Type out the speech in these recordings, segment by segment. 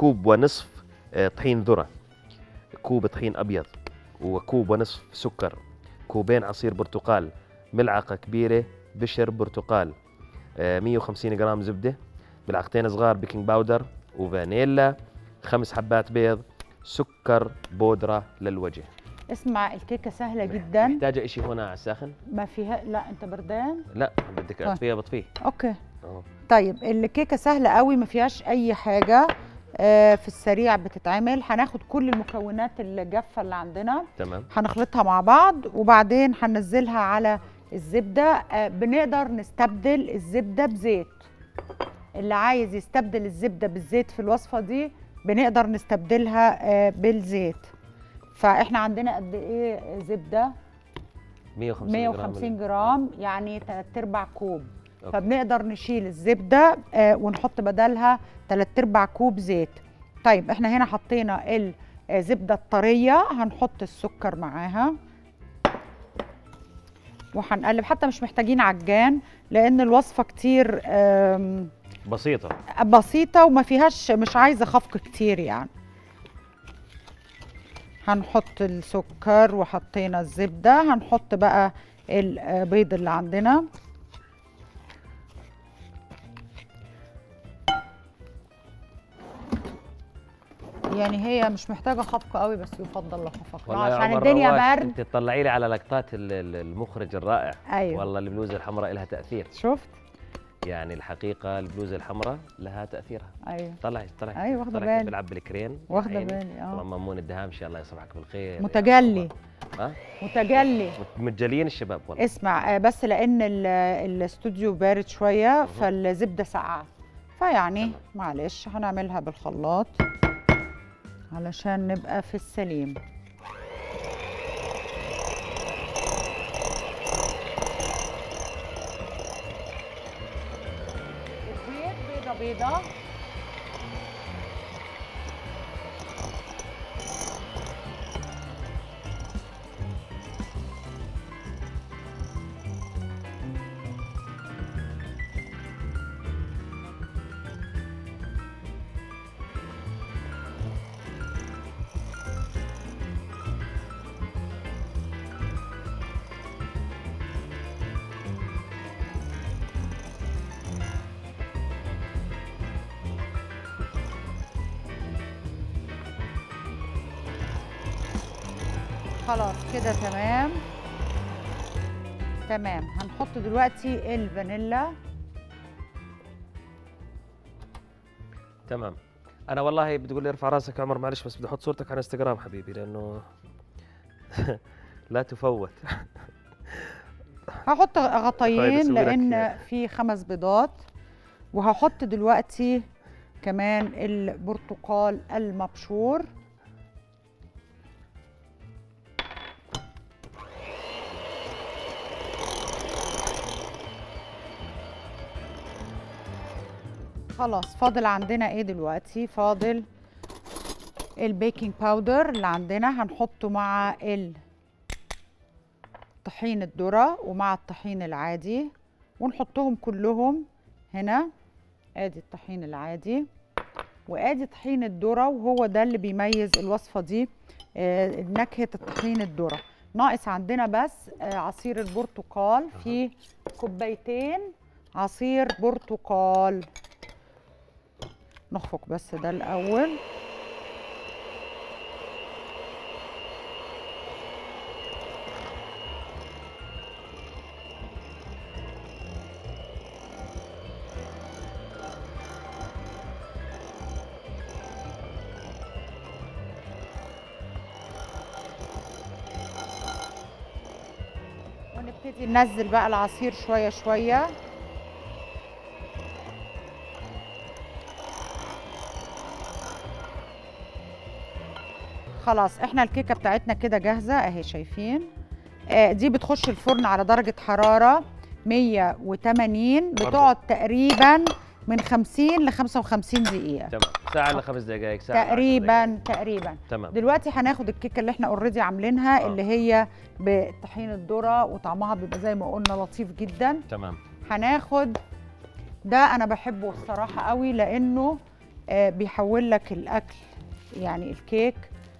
كوب ونصف آه، طحين ذره كوب طحين ابيض وكوب ونصف سكر كوبين عصير برتقال ملعقه كبيره بشر برتقال آه، 150 جرام زبده ملعقتين صغار بيكنج باودر وفانيلا خمس حبات بيض سكر بودره للوجه اسمع الكيكه سهله جدا محتاجه شيء هنا على الساخن ما فيها لا انت بردان لا بدك طيب. اطفيها بطفيه اوكي أهو. طيب الكيكه سهله قوي ما فيهاش اي حاجه آه، في السريع بتتعمل هناخد كل المكونات الجافه اللي عندنا تمام هنخلطها مع بعض وبعدين هننزلها على الزبده آه، بنقدر نستبدل الزبده بزيت اللي عايز يستبدل الزبده بالزيت في الوصفه دي بنقدر نستبدلها آه، بالزيت فاحنا عندنا قد ايه زبده 150 150 جرام يعني 3 ارباع كوب أوكي. فبنقدر نشيل الزبده آه، ونحط بدلها 3 ارباع كوب زيت طيب احنا هنا حطينا الزبده الطريه هنحط السكر معاها وهنقلب حتى مش محتاجين عجان لان الوصفه كتير آم، بسيطه بسيطه وما فيهاش مش عايزه خفق كتير يعني هنحط السكر وحطينا الزبده هنحط بقى البيض اللي عندنا يعني هي مش محتاجه خفق قوي بس يفضل لو خفقنا والله يا عشان عمر الدنيا رواش، برد انت تطلعي لي على لقطات ال- ال- المخرج الرائع ايوه والله البلوزه الحمراء لها تاثير شفت يعني الحقيقه البلوزه الحمراء لها تاثيرها ايوه طلعي طلعي أيوة، واخدة طلعي كيف بالي. بيلعب بالكرين واخده عيني. بالي اه والله مامون الدهامشي الله يصبحك بالخير يا متجلي عمر. ها متجلي متجليين الشباب والله اسمع آه، بس لان ال- الاستوديو بارد شويه فالزبده ساقعه فيعني تمام. معلش هنعملها بالخلاط علشان نبقى في السليم البيض بيضه بيضه خلاص كده تمام تمام هنحط دلوقتي الفانيلا تمام انا والله بتقول لي ارفع راسك يا عمر معلش بس بدي احط صورتك على انستغرام حبيبي لانه لا تفوت هحط طيب، غطيين أسوي لك لان إياه. في خمس بيضات وهحط دلوقتي كمان البرتقال المبشور خلاص فاضل عندنا ايه دلوقتي فاضل البيكنج باودر اللي عندنا هنحطه مع ال طحين الذرة ومع الطحين العادي ونحطهم كلهم هنا ادي الطحين العادي وادي طحين الذرة وهو ده اللي بيميز الوصفة دي آه، نكهة الطحين الذرة ناقص عندنا بس آه، عصير البرتقال في كوبايتين عصير برتقال نخفق بس ده الأول ونبتدي ننزل بقى العصير شوية شوية خلاص احنا الكيكة بتاعتنا كده جاهزة اهي شايفين آه دي بتخش الفرن على درجة حرارة 180 بتقعد تقريبا من 50 ل 55 دقيقة تمام ساعه الا خمس دقائق ساعه إلا عشر تقريبا دقايق. تقريبا تمام دلوقتي هناخد الكيكه اللي احنا اوريدي عاملينها آه. اللي هي بطحين الذره وطعمها بيبقى زي ما قلنا لطيف جدا تمام هناخد ده انا بحبه الصراحه قوي لانه آه، بيحول لك الاكل يعني الكيك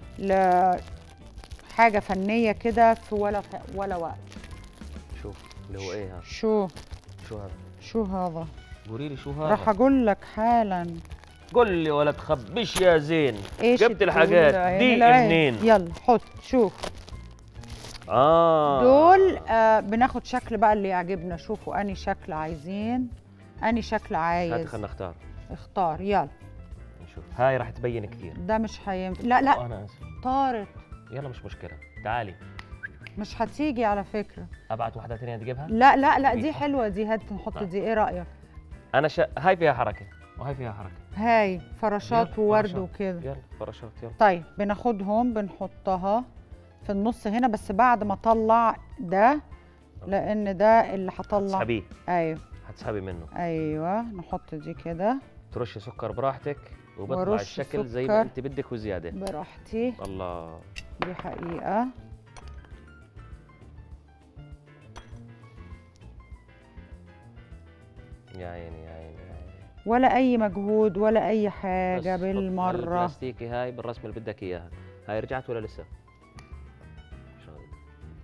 لحاجه فنيه كده في ولا ولا وقت شوف اللي هو ايه هذا شو شو هذا شو هذا قولي لي شو هذا راح اقول لك حالا قول لي ولا تخبيش يا زين ايش جبت الدول الحاجات عين دي العين؟ منين يلا حط شوف اه دول آه بناخد شكل بقى اللي يعجبنا شوفوا اني شكل عايزين اني شكل هات عايز خلينا نختار اختار يلا نشوف هاي راح تبين كثير ده مش هينفع لا لا انا اسف طارت يلا مش مشكله تعالي مش هتيجي على فكره ابعت واحده ثانيه تجيبها لا لا لا دي دي. حلوه دي هات نحط آه. دي ايه رايك انا شا... هاي فيها حركه وهي فيها حركه هاي فراشات يلا، وورد فراشات. وكده يلا فراشات يلا طيب بناخدهم بنحطها في النص هنا بس بعد ما اطلع ده لان ده اللي هطلع هتسحبيه ايوه هتسحبي منه ايوه نحط دي كده ترشي سكر براحتك وبيطلع ورش الشكل زي سكر. ما انت بدك وزياده براحتي الله دي حقيقه يا عيني يا عيني يا عيني ولا اي مجهود ولا اي بس حاجه حط بالمره البلاستيكي هاي بالرسمه اللي بدك اياها هاي رجعت ولا لسه شو هذا؟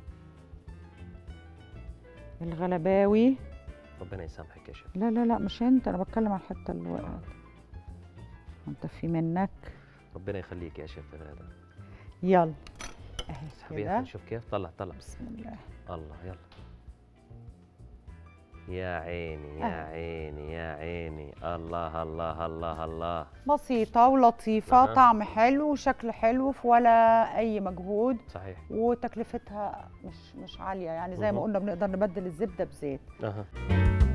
الغلباوي ربنا يسامحك يا شيخ لا لا لا مش انت انا بتكلم على الحته اللي وقعت انت في منك ربنا يخليك يا شيف هذا يلا اهي اسحبيها كده نشوف كيف طلع طلع بسم الله الله يلا يا عيني يا أهلا. عيني يا عيني الله الله الله الله بسيطة ولطيفة أها. طعم حلو وشكل حلو في ولا أي مجهود صحيح وتكلفتها مش مش عالية يعني زي ما مهم. قلنا بنقدر نبدل الزبدة بزيت اها